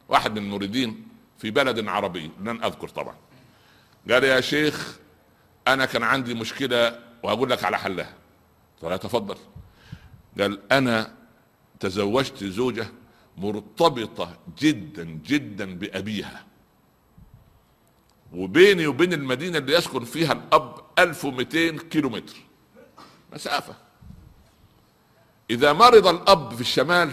واحد من المريدين في بلد عربي لن اذكر طبعا قال يا شيخ انا كان عندي مشكله وهقول لك على حلها قال تفضل قال انا تزوجت زوجه مرتبطه جدا جدا بابيها وبيني وبين المدينه اللي يسكن فيها الاب 1200 كيلو متر مسافه اذا مرض الاب في الشمال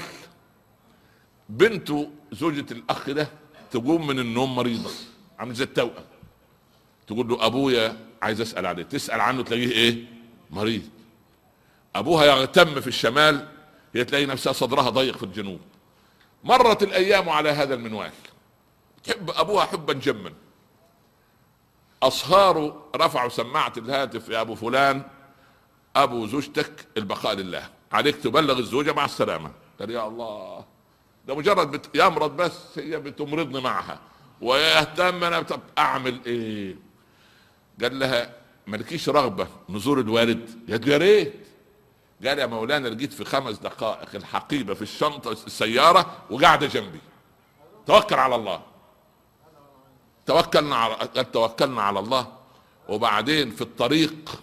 بنته زوجة الاخ ده تقوم من النوم مريضة عامل زي التوأم تقول له ابويا عايز اسال عليه تسال عنه تلاقيه ايه مريض ابوها يغتم في الشمال هي تلاقي نفسها صدرها ضيق في الجنوب مرت الايام على هذا المنوال تحب ابوها حبا جما اصهاره رفعوا سماعه الهاتف يا ابو فلان ابو زوجتك البقاء لله عليك تبلغ الزوجه مع السلامه قال يا الله ده مجرد بت... يمرض بس هي بتمرضني معها ويهتم انا طب اعمل ايه قال لها مالكيش رغبه نزور الوالد قالت له يا ريت قال يا مولانا لقيت في خمس دقائق الحقيبه في الشنطه السياره وقاعده جنبي توكل على الله توكلنا على قال توكلنا على الله وبعدين في الطريق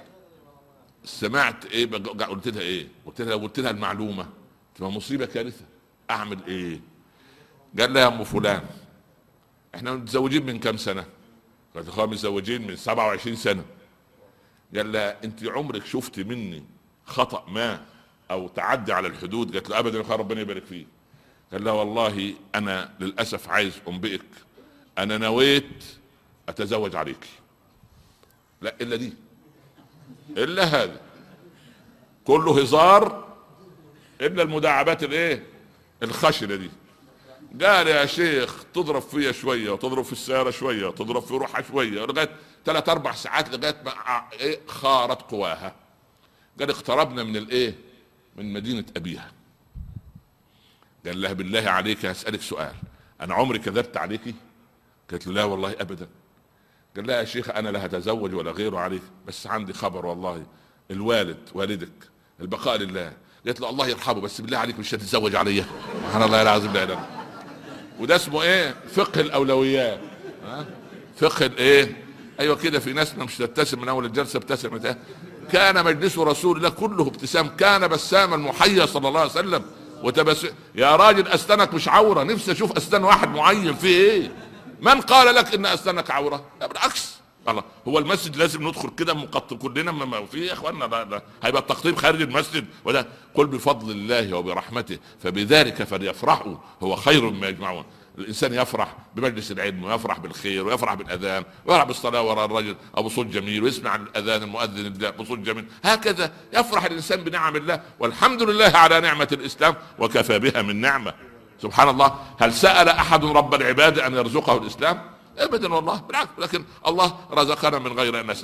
سمعت ايه بق- قلت لها ايه قلت لها قلت لها المعلومه تبقى مصيبه كارثه اعمل ايه قال لها يا ام فلان احنا متزوجين من كام سنه قالت له متزوجين من 27 سنه قال لها انت عمرك شفت مني خطا ما او تعدي على الحدود قالت له ابدا يا أخويا ربنا يبارك فيك قال لها والله انا للاسف عايز انبئك انا نويت اتزوج عليك لا الا دي الا هذا كله هزار الا المداعبات الايه الخشنه دي قال يا شيخ تضرب فيا شويه وتضرب في السياره شويه وتضرب في روحها شويه لغايه ثلاث اربع ساعات لغايه ما ع- ايه خارت قواها قال اقتربنا من الايه من مدينه ابيها قال لها بالله عليك هسالك سؤال انا عمري كذبت عليكي قالت له لا والله ابدا قال لها يا شيخ انا لا هتزوج ولا غيره عليك بس عندي خبر والله الوالد والدك البقاء لله قالت له الله يرحمه بس بالله عليك مش هتتزوج عليا سبحان الله العظيم لا اله إلا الله. وده اسمه ايه فقه الاولويات ها؟ فقه الايه ايوه كده في ناس مش تبتسم من اول الجلسه ابتسمت كان مجلس رسول الله كله ابتسام كان بساما محيا صلى الله عليه وسلم وتبسم يا راجل اسنانك مش عوره نفسي اشوف اسنان واحد معين فيه ايه من قال لك ان اسنانك عوره لا بالعكس الله هو المسجد لازم ندخل كده مقط كلنا ما- ما في يا اخوانا لا لا هيبقى التقطيب خارج المسجد ولا قل بفضل الله وبرحمته فبذلك فليفرحوا هو خير مما يجمعون الانسان يفرح بمجلس العلم ويفرح بالخير ويفرح بالاذان ويفرح بالصلاه وراء الرجل او بصوت جميل ويسمع الاذان المؤذن بصوت جميل هكذا يفرح الانسان بنعم الله والحمد لله على نعمه الاسلام وكفى بها من نعمه سبحان الله هل سال احد رب العباد ان يرزقه الاسلام ابدا والله بالعكس لكن الله رزقنا من غير ان نسال